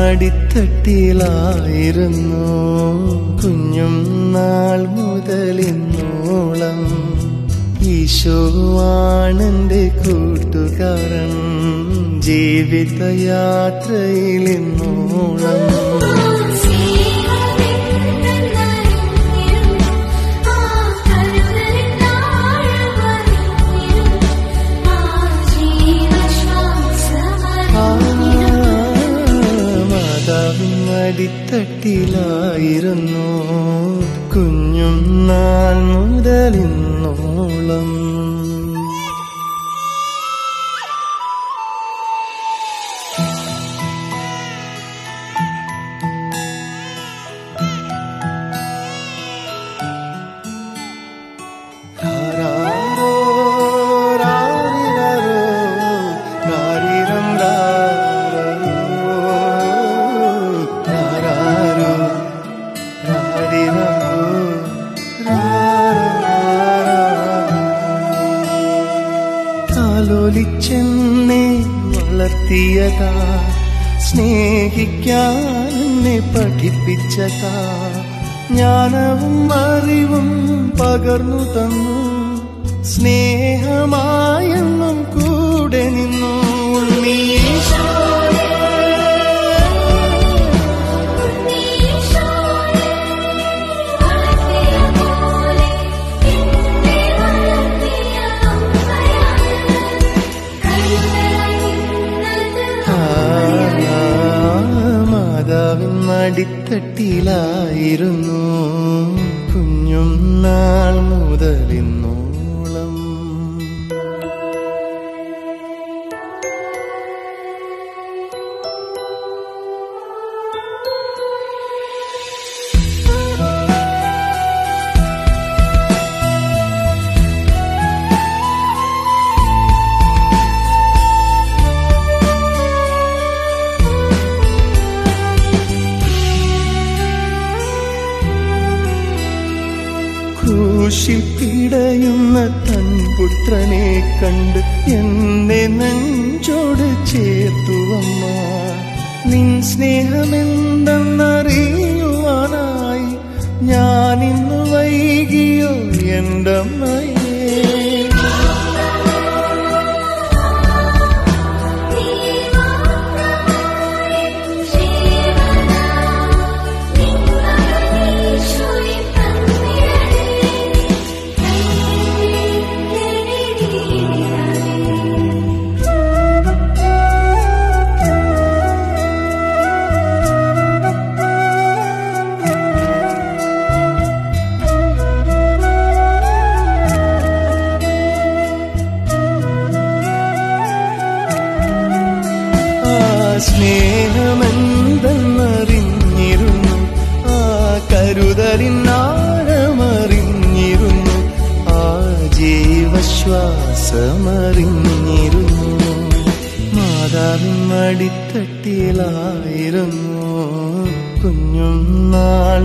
മടിത്തട്ടിലായിരുന്നു കുഞ്ഞും നാൾ മുതലിന്നോളം ഈശോവാണെന്റെ കൂട്ടുകാരൻ ജീവിതയാത്രയിൽ ഇന്നോളം മാതാവിൻ അടിത്തട്ടിലായിരുന്നു കുഞ്ഞും നാൾ മുതലിന്നോളം രാരാരോ, രാരിരാരോ, രാരിരം രാരോ, രാരാരോ, രാരിരാരോ, താലോലിച്ചെന്നെ വളർത്തിയതാ സ്നേഹിക്കാൻ എന്നെ പഠിപ്പിച്ചതാ ജ്ഞാനവും അറിവും പകർന്നു തന്നു സ്നേഹമായെന്നും കൂടെ നിന്നു ഉണ്ണീശോ മാതാവിൻ മടിത്തട്ടിലായിരുന്നു കുഞ്ഞും നാൾ മുതലിന്നോളം ക്രൂശിൽ പിടയുന്ന തൻ പുത്രനെ കണ്ട് എന്നെ നെഞ്ചോട് ചേർത്തുവമ്മ നിൻ സ്നേഹമെന്തെന്നറിയുവാനായി ഞാൻ ഇന്ന് വൈകിയോ എൻ്റെ അമ്മയെ ആ സ്നേഹമെന്തെന്നറിഞ്ഞിരുന്നു ആ കരുതലിനാഴമറിഞ്ഞിരുന്നു ആ ജീവശ്വാസമറിഞ്ഞിരുന്നു മാതാവിൻ മടിത്തട്ടിലായിരുന്നു കുഞ്ഞും നാൾ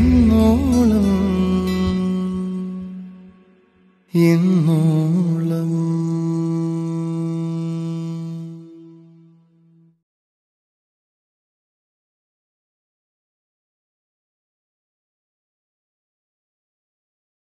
മുതലെന്നോളം എന്നോളം